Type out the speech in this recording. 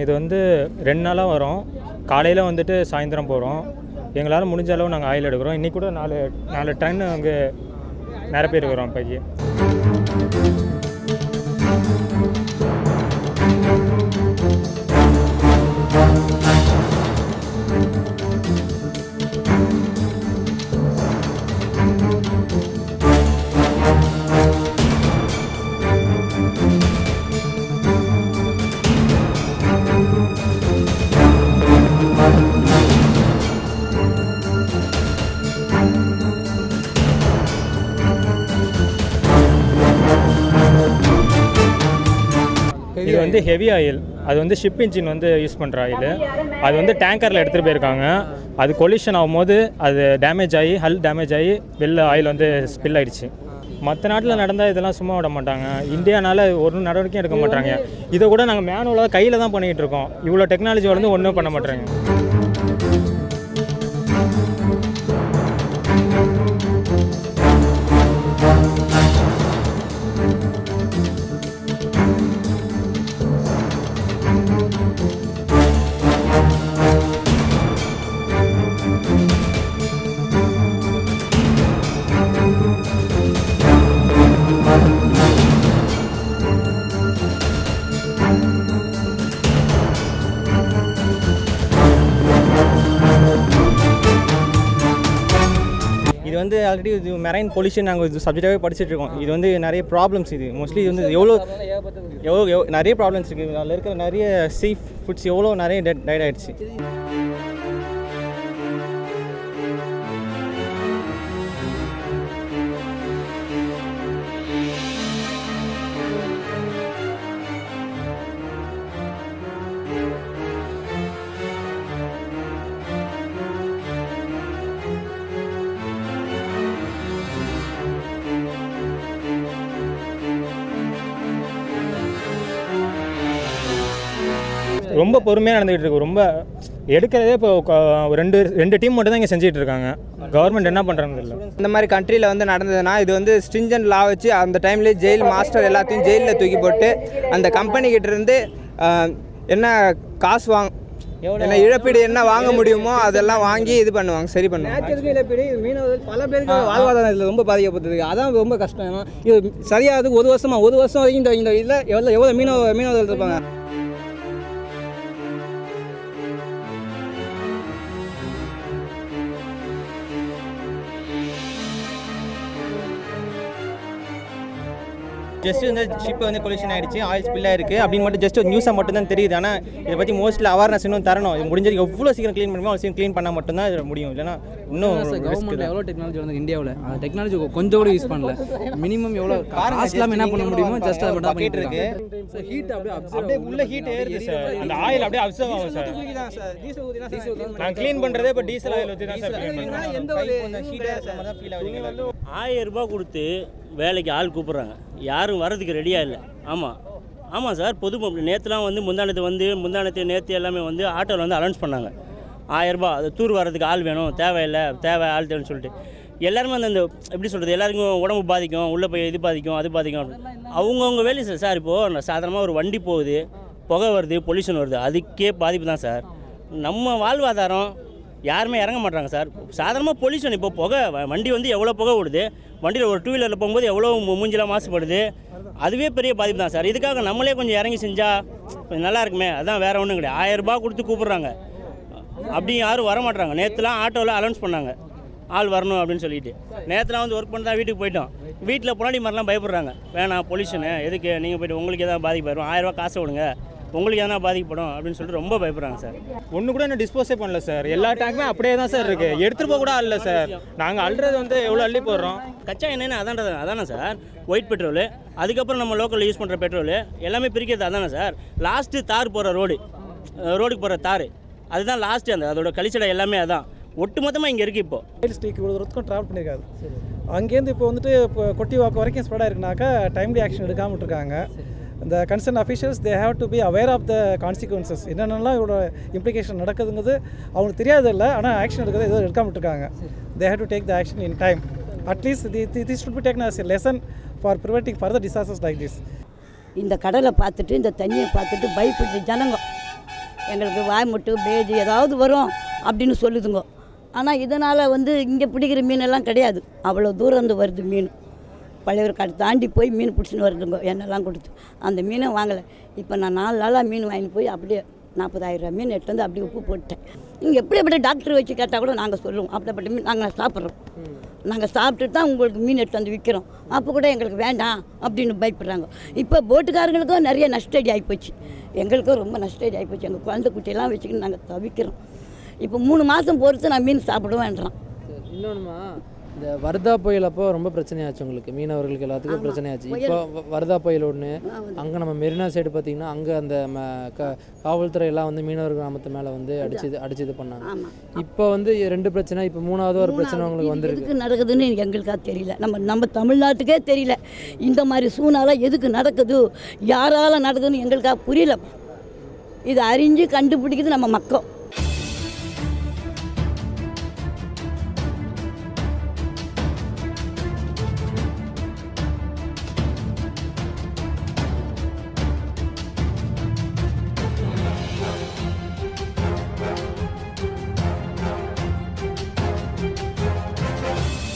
இது வந்து ரெண்டு நாளாக வரும் காலையில் வந்துட்டு சாயந்தரம் போகிறோம் எங்களால் முடிஞ்ச அளவு நாங்கள் ஆயில் எடுக்கிறோம் இன்றைக்கி கூட நாலு நாலு டன் அங்கே நிரப்பி இருக்கிறோம் இப்போக்கி இது வந்து ஹெவி ஆயில் அது வந்து ஷிப் இன்ஜின் வந்து யூஸ் பண்ணுற ஆயில் அது வந்து டேங்கரில் எடுத்துகிட்டு போயிருக்காங்க அது கொலிஷன் ஆகும்போது அது டேமேஜ் ஆகி ஹல் டேமேஜ் ஆகி வெளில ஆயில் வந்து ஸ்பில் ஆயிடுச்சு மற்ற நாட்டில் நடந்தால் இதெல்லாம் சும்மா விட மாட்டாங்க இந்தியானால ஒரு நடவடிக்கையும் எடுக்க மாட்டாங்க இதை கூட நாங்கள் மேனுவலாக கையில் தான் பண்ணிகிட்டு இருக்கோம் இவ்வளோ டெக்னாலஜி வளர்ந்து ஒன்றும் பண்ண மாட்டாங்க இது வந்து ஆல்ரெடி இது மெரைன் பொல்யூஷன் நாங்கள் இது சப்ஜெக்டாகவே படிச்சுட்டு இருக்கோம் இது வந்து நிறைய ப்ராப்ளம்ஸ் இது மோஸ்ட்லி இது வந்து எவ்வளோ எவ்வளோ எவ்வளோ நிறைய ப்ராப்ளம்ஸ் இருக்குது அதில் இருக்கிற நிறைய சீ ஃபுட்ஸ் எவ்வளோ நிறைய டெட் டைட் ஆகிடுச்சு ரொம்ப பொறுமையாக நடந்துகிட்டு இருக்கு ரொம்ப எடுக்கிறதே இப்போ க- ஒரு ரெண்டு ரெண்டு டீம் மட்டும் தான் இங்கே செஞ்சுட்டு இருக்காங்க கவர்மெண்ட் என்ன பண்ணுறாங்க இல்லை இந்த மாதிரி கண்ட்ரியில் வந்து நடந்ததுன்னா இது வந்து ஸ்ட்ரிஞ்சன்ட் லா வச்சு அந்த டைம்லேயே ஜெயில் மாஸ்டர் எல்லாத்தையும் ஜெயிலில் தூக்கி போட்டு அந்த கம்பெனி கிட்ட இருந்து ஆஹ், என்ன காசு வாங்க என்ன இழப்பீடு என்ன வாங்க முடியுமோ அதெல்லாம் வாங்கி இது பண்ணுவாங்க சரி பண்ணுவாங்க நேச்சருக்கு இழப்பீடு மீனவர்கள் பல பேருக்கு வாழ்வாதாரம் இதில் ரொம்ப பாதிக்கப்பட்டது அதான் ரொம்ப கஷ்டம் ஏன்னா இது சரியாக ஒரு வருஷமா ஒரு வருஷம் வரைக்கும் இந்த இந்த இதில் எவ்வளோ எவ்வளோ மீனவ மீனவர்கள் இருப்பாங்க ஜஸ்ட் வந்து ஷிப் வந்து பொல்யூஷன் ஆயிடுச்சு ஆயில் ஸ்பில் ஆயிருக்கு அப்படின்னு மட்டும் ஜஸ்ட் நியூஸாக மட்டும் தான் தெரியுது ஆனால் இதை பற்றி மோஸ்ட்லி அவேர்னஸ் இன்னும் தரணும் இது முடிஞ்சது எவ்வளோ சீக்கிரம் க்ளீன் பண்ணுமோ அவ்வளோ சீக்கிரம் க்ளீன் பண்ணால் மட்டும்தான் இது முடியும் இல்லைன்னா இன்னும் risk கவர்மெண்ட் தான். எவ்வளோ டெக்னாலஜி வந்து இந்தியாவில் அந்த டெக்னாலஜி கொஞ்சம் கூட யூஸ் பண்ணல மினிமம் எவ்வளோ காசு இல்லாமல் என்ன பண்ண முடியுமோ ஜஸ்ட் அதை மட்டும் bucket இருக்கு. ஹீட் அப்படியே அப்படியே உள்ள ஹீட் ஏறுது சார் அந்த ஆயில் அப்படியே அப்சர்வ் ஆகும் சார் நாங்கள் க்ளீன் பண்ணுறதே இப்போ டீசல் ஆயில் ஊற்றி தான் சார் க்ளீன் பண்ணுறோம் எந்த ஒரு ஹீட் ஏறுற மாதிரி தான் ஃபீல் ஆகுது ஆயிரம் ரூபாய் கொடுத்து வேலைக்கு ஆள் கூப்பிட்றாங்க யாரும் வரதுக்கு ரெடியாக இல்லை ஆமாம் ஆமாம் சார் பொது நேற்றுலாம் வந்து முந்தானத்து வந்து முந்தானத்து நேற்று எல்லாமே வந்து ஆட்டோவில் வந்து அலௌன்ஸ் பண்ணாங்க ஆயிரரூபா அது தூர் வர்றதுக்கு ஆள் வேணும் தேவையில்லை தேவை ஆள் தேவைன்னு சொல்லிட்டு எல்லாருமே அந்த அந்த எப்படி சொல்கிறது எல்லாருக்கும் உடம்பு பாதிக்கும் உள்ளே போய் இது பாதிக்கும் அது பாதிக்கும் அவங்கவுங்க வேலையும் சார் சார் இப்போது சாதாரணமாக ஒரு வண்டி போகுது புகை வருது பொல்யூஷன் வருது அதுக்கே பாதிப்பு தான் சார் நம்ம வாழ்வாதாரம் யாருமே இறங்க மாட்டாங்க சார் சாதாரணமாக பொல்யூஷன் இப்போ புகை வ- வண்டி வந்து எவ்வளோ புகை விடுது வண்டியில் ஒரு டூ வீலரில் போகும்போது எவ்வளோ மூ- மூஞ்சிலாம் மாசுபடுது அதுவே பெரிய பாதிப்பு தான் சார் இதுக்காக நம்மளே கொஞ்சம் இறங்கி செஞ்சால் கொஞ்சம் நல்லா இருக்குமே அதான் வேறு ஒன்றும் கிடையாது ஆயிரம் ரூபாய் கொடுத்து கூப்பிட்றாங்க அப்படி யாரும் வர மாட்டாங்க நேற்றுலாம் ஆட்டோவில் அலௌன்ஸ் பண்ணாங்க ஆள் வரணும் அப்படின்னு சொல்லிட்டு நேற்றுலாம் வந்து ஒர்க் பண்ணி தான் வீட்டுக்கு போயிட்டோம் வீட்டில் பொன்னாடி மாதிரிலாம் பயப்படுறாங்க வேணாம் பொல்யூஷனு எதுக்கு நீங்கள் போயிட்டு உங்களுக்கு எதாவது பாதிப்பு வரும் ஆயிரம் ரூபாய் காசை விடுங்க உங்களுக்கு எதனா பாதிக்கப்படும் அப்படின்னு சொல்லிட்டு ரொம்ப பயப்படுறாங்க சார் ஒன்று கூட இன்னும் டிஸ்போஸே பண்ணல சார் எல்லா டேங்குமே அப்படியே தான் சார் இருக்குது எடுத்துகிட்டு போக கூட இல்லை சார் நாங்கள் அள்ளுறது வந்து எவ்வளோ அள்ளி போடுறோம் கச்சா எண்ணெய்னு அதான்றது அதானே சார் ஒயிட் பெட்ரோலு அதுக்கப்புறம் நம்ம லோக்கலில் யூஸ் பண்ணுற பெட்ரோலு எல்லாமே பிரிக்கிறது அதானே சார் லாஸ்ட்டு தார் போகிற ரோடு ரோடுக்கு போகிற தார் அதுதான் லாஸ்ட்டு அந்த அதோட கழிச்சடை எல்லாமே அதான் ஒட்டுமொத்தமாக இங்கே இருக்குது இப்போது ரயில் ஸ்ட்ரீக் இவ்வளோ தூரத்துக்கும் ட்ராவல் பண்ணியிருக்காது அங்கேருந்து இப்போ வந்துட்டு இப்போ கொட்டி வாக்கு வரைக்கும் ஸ்ப்ரெட் ஆயிருக்குனாக்கா டைம்லி ஆக்ஷன் எடுக்காமல் விட்டுருக்காங்க இந்த concern officials they have to be aware of the consequences என்னென்னலாம் இவ்வளோ இம்ப்ளிகேஷன் நடக்குதுங்கிறது அவங்களுக்கு தெரியாது இல்லை ஆனால் ஆக்ஷன் எடுக்கிறது ஏதோ எடுக்காம விட்டுருக்காங்க they have to take the action in time at least the this should be taken as a lesson for preventing further disasters like this இந்த கடலை பார்த்துட்டு இந்த தண்ணியை பார்த்துட்டு பயப்பட்டு ஜனங்க எங்களுக்கு வாய்முட்டு பேஜி ஏதாவது வரும் அப்படின்னு சொல்லுதுங்க ஆனால் இதனால் வந்து இங்கே பிடிக்கிற மீனெல்லாம் கிடையாது அவ்வளோ தூரம் இருந்து வருது மீன் பழையவர் கடை தாண்டி போய் மீன் பிடிச்சின்னு வருதுங்க எண்ணெய்லாம் கொடுத்து அந்த மீனை வாங்கலை இப்போ நான் நாலு நாளாக மீன் வாங்கிட்டு போய் அப்படியே நாற்பதாயிரம் ரூபாய் மீன் எடுத்து வந்து அப்படியே உப்பு போட்டேன் இங்கே எப்படி எப்படி டாக்டர் வச்சு கேட்டால் கூட நாங்கள் சொல்லுவோம் அப்படிப்பட்ட மீன் நாங்கள் சாப்பிட்றோம் நாங்கள் சாப்பிட்டுட்டு தான் உங்களுக்கு மீன் எடுத்து வந்து விற்கிறோம் அப்போ கூட எங்களுக்கு வேண்டாம் அப்படின்னு பயப்படுறாங்க இப்போ போட்டுக்காரங்களுக்கும் நிறைய நஷ்டடி ஆகிப்போச்சு எங்களுக்கும் ரொம்ப நஷ்டடி ஆகிப்போச்சு எங்கள் குழந்தை குட்டியெல்லாம் வச்சுக்கின்னு நாங்கள் தவிக்கிறோம் இப்போ மூணு மாதம் பொறுத்து நான் மீன் சாப்பிடுவேன்றான் இன்னொன்றுமா இந்த வர்தா புயல் அப்போ ரொம்ப பிரச்சனையாச்சு உங்களுக்கு மீனவர்களுக்கு எல்லாத்துக்கும் பிரச்சனையாச்சு இப்போ வ- வர்தா புயல் ஒன்று அங்கே நம்ம மெரினா சைடு பார்த்தீங்கன்னா அங்கே அந்த ம க காவல்துறை எல்லாம் வந்து மீனவர் கிராமத்து மேலே வந்து அடிச்சு இது- அடிச்சு இது பண்ணாங்க ஆமாம் இப்போ வந்து ரெண்டு பிரச்சனை இப்போ மூணாவது ஒரு பிரச்சனை உங்களுக்கு இது வந்திருக்கு எதுக்கு நடக்குதுன்னு எங்களுக்கா தெரியல நம்ம நம்ம தமிழ்நாட்டுக்கே தெரியல இந்த மாதிரி சூழ்நிலை எதுக்கு நடக்குது யாரால நடக்குதுன்னு எங்களுக்கா புரியல இது அறிஞ்சு கண்டுபிடிக்கிறது நம்ம மக்கள்